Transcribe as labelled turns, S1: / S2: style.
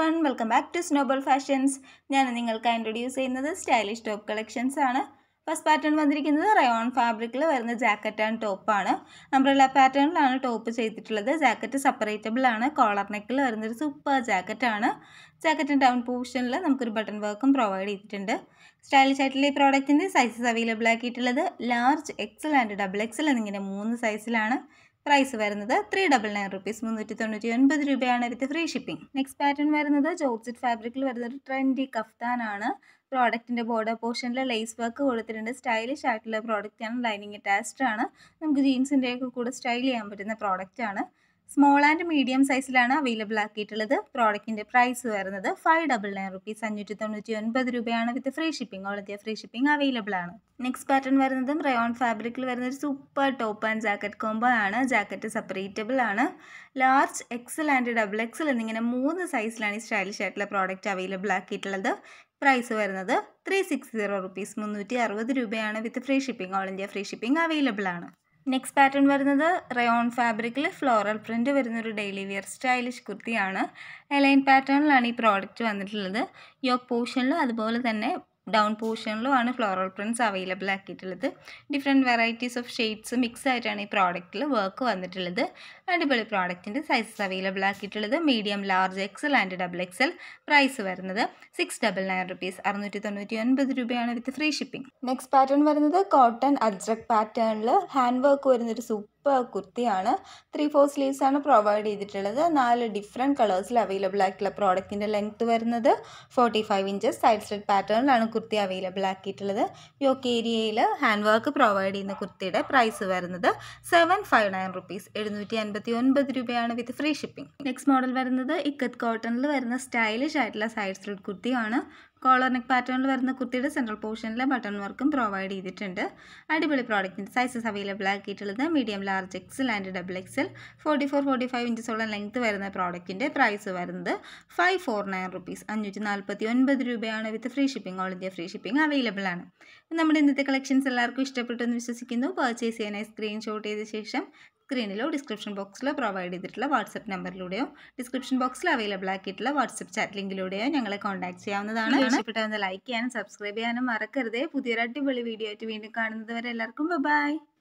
S1: one welcome back to snowball fashions ഞാൻ നിങ്ങൾക്ക് introduce ചെയ്യുന്നത് സ്റ്റൈലിഷ് ടോപ്പ് കളക്ഷൻസ് ആണ് ഫസ്റ്റ് പാറ്റേൺ വന്നിരിക്കുന്നത് റയോൺ ഫാബ്രിക്കിൽ വരുന്ന ജാക്കറ്റ് ആൻഡ് ടോപ്പാണ് അംബ്രല്ല പാറ്റേണിലാണ് ടോപ്പ് ചെയ്തിട്ടുള്ളത് ജാക്കറ്റ് സെപ്പറേറ്റബിൾ ആണ് കോളർ നെക്കിൽ വരുന്നൊരു സൂപ്പർ ജാക്കറ്റ് ആണ് ജാക്കറ്റിൻ്റെ ഡൗൺ പോർഷനിൽ നമുക്കൊരു ബട്ടൺ വർക്കും പ്രൊവൈഡ് ചെയ്തിട്ടുണ്ട് സ്റ്റൈലിഷ് ആയിട്ടുള്ള ഈ പ്രോഡക്റ്റിൻ്റെ സൈസസ് അവൈലബിൾ ആക്കിയിട്ടുള്ളത് large XL and double XL എന്നിങ്ങനെ മൂന്ന് സൈസിലാണ് പ്രൈസ് വരുന്നത് ത്രീ ഡബിൾ നയൻ റുപ്പീസ് മുന്നൂറ്റി തൊണ്ണൂറ്റി ഒൻപത് രൂപയാണ് with free shipping next pattern വരുന്നത് ജോർജറ്റ് ഫാബ്രിക്കിൽ വരുന്ന ഒരു ട്രെൻഡി കഫ്താനാണ് പ്രോഡക്റ്റിൻ്റെ ബോർഡർ പോർഷനിൽ ലേസ് വർക്ക് കൊടുത്തിട്ടുണ്ട് സ്റ്റൈലിഷ് ആയിട്ടുള്ള പ്രോഡക്റ്റാണ് ലൈനിങ് അറ്റാച്ച്ഡ് ആണ് നമുക്ക് ജീൻസിൻ്റെയൊക്കെ കൂടെ സ്റ്റൈൽ ചെയ്യാൻ പറ്റുന്ന പ്രോഡക്റ്റാണ് സ്മോൾ ആൻഡ് മീഡിയം സൈസിലാണ് അവൈലബിൾ ആക്കിയിട്ടുള്ളത് പ്രോഡക്റ്റിൻ്റെ പ്രൈസ് വരുന്നത് ഫൈവ് ഡബിൾ നയൻ റുപ്പീസ് അഞ്ഞൂറ്റി തൊണ്ണൂറ്റി ഒൻപത് രൂപയാണ് with free shipping all India free shipping available ആണ് നെക്സ്റ്റ് പാറ്റേൺ വരുന്നതും റയോൺ ഫാബ്രിക്കിൽ വരുന്ന ഒരു super top and jacket combo ആണ് ജാക്കറ്റ് സെപ്പറേറ്റബിൾ ആണ് large XL and double XL എന്നിങ്ങനെ മൂന്ന് സൈസിലാണ് ഈ സ്റ്റൈലിഷ് ആയിട്ടുള്ള പ്രോഡക്റ്റ് അവൈലബിൾ ആക്കിയിട്ടുള്ളത് പ്രൈസ് വരുന്നത് ത്രീ സിക്സ് സീറോ റുപ്പീസ് മുന്നൂറ്റി അറുപത് രൂപയാണ് with free shipping all India free shipping available ആണ് നെക്സ്റ്റ് പാറ്റേൺ വരുന്നത് റയോൺ ഫാബ്രിക്കിൽ ഫ്ലോറൽ പ്രിൻ്റ് വരുന്നൊരു ഡെയിലി വെയർ സ്റ്റൈലിഷ് കുർത്തിയാണ് എലൈൻ പാറ്റേണിലാണ് ഈ പ്രോഡക്റ്റ് വന്നിട്ടുള്ളത് യോക്ക് പോർഷനിലും അതുപോലെ തന്നെ ഡൗൺ പോർഷനിലും ആണ് ഫ്ലോറൽ പ്രിൻറ്റ്സ് അവൈലബിൾ ആക്കിയിട്ടുള്ളത് different varieties of shades mix ആയിട്ടാണ് ഈ പ്രോഡക്റ്റിൽ വർക്ക് വന്നിട്ടുള്ളത് അടിപൊളി പ്രോഡക്റ്റിൻ്റെ സൈസസ് അവൈലബിൾ ആക്കിയിട്ടുള്ളത് medium large XL and double XL price വരുന്നത് സിക്സ് ഡബിൾ നയൻ റുപ്പീസ് അറുന്നൂറ്റി തൊണ്ണൂറ്റി ഒൻപത് രൂപയാണ് with free shipping next pattern വരുന്നത് കോട്ടൺ അജ്രക് പാറ്റേണിൽ ഹാൻഡ് വർക്ക് വരുന്നൊരു സൂപ്പർ കുർത്തിയാണ് ത്രീ ഫോർ സ്ലീവ്സ് ആണ് പ്രൊവൈഡ് ചെയ്തിട്ടുള്ളത് നാല് ഡിഫറെൻറ്റ് കളേഴ്സിൽ അവൈലബിൾ ആയിട്ടുള്ള പ്രോഡക്റ്റിൻ്റെ ലെങ്ത് വരുന്നത് forty five inches side slit പാറ്റേണിലാണ് കുർത്തി അവൈലബിൾ ആക്കിയിട്ടുള്ളത് യോക്ക് ഏരിയയിൽ ഹാൻഡ് വർക്ക് പ്രൊവൈഡ് ചെയ്യുന്ന കുർത്തിയുടെ പ്രൈസ് വരുന്നത് സെവൻ ഫൈവ് നയൻ റുപ്പീസ് എഴുന്നൂറ്റി അൻപത്തി ഒൻപത് രൂപയാണ് with free shipping next model വരുന്നത് ഇക്കത്ത് കോട്ടണിൽ വരുന്ന സ്റ്റൈലിഷ് ആയിട്ടുള്ള സൈഡ് സ്ലിറ്റ് കുർത്തിയാണ് കോളർ നെക്ക് പാറ്റേണിൽ വരുന്ന കുർത്തിയുടെ സെൻട്രൽ പോർഷനിലെ ബട്ടൺ വർക്കും പ്രൊവൈഡ് ചെയ്തിട്ടുണ്ട് അടിപൊളി പ്രോഡക്റ്റിൻ്റെ സൈസസ് അവൈലബിൾ ആക്കിയിട്ടുള്ളത് medium large XL and double XL forty four forty five ഇഞ്ചസോളം ലെങ്ത് വരുന്ന പ്രോഡക്റ്റിൻ്റെ പ്രൈസ് വരുന്നത് ഫൈവ് ഫോർ നയൻ റുപ്പീസ് അഞ്ഞൂറ്റി നാൽപ്പത്തി ഒൻപത് രൂപയാണ് with free shipping all India free shipping available ആണ് നമ്മുടെ ഇന്നത്തെ കളക്ഷൻസ് എല്ലാവർക്കും ഇഷ്ടപ്പെട്ടു എന്ന് വിശ്വസിക്കുന്നു പർച്ചേസ് ചെയ്യാനായി സ്ക്രീൻഷോട്ട് ചെയ്ത ശേഷം സ്ക്രീനിലോ ഡിസ്ക്രിപ്ഷൻ ബോക്സിലോ പ്രൊവൈഡ് ചെയ്തിട്ടുള്ള വാട്സപ്പ് നമ്പറിലൂടെയോ ഡിസ്ക്രിപ്ഷൻ ബോക്സിൽ അവൈലബിൾ ആക്കിയിട്ടുള്ള വാട്സപ്പ് ചാറ്റ് ലിങ്കിലൂടെയോ ഞങ്ങളെ കോൺടാക്ട് ചെയ്യാവുന്നതാണ് ഇഷ്ടപ്പെട്ടവന്ന് ലൈക്ക് ചെയ്യാനും സബ്സ്ക്രൈബ് ചെയ്യാനും മറക്കരുതേ പുതിയൊരു അടിപൊളി വീഡിയോ ആയിട്ട് വീണ്ടും കാണുന്നത് വരെ എല്ലാവർക്കും ബൈ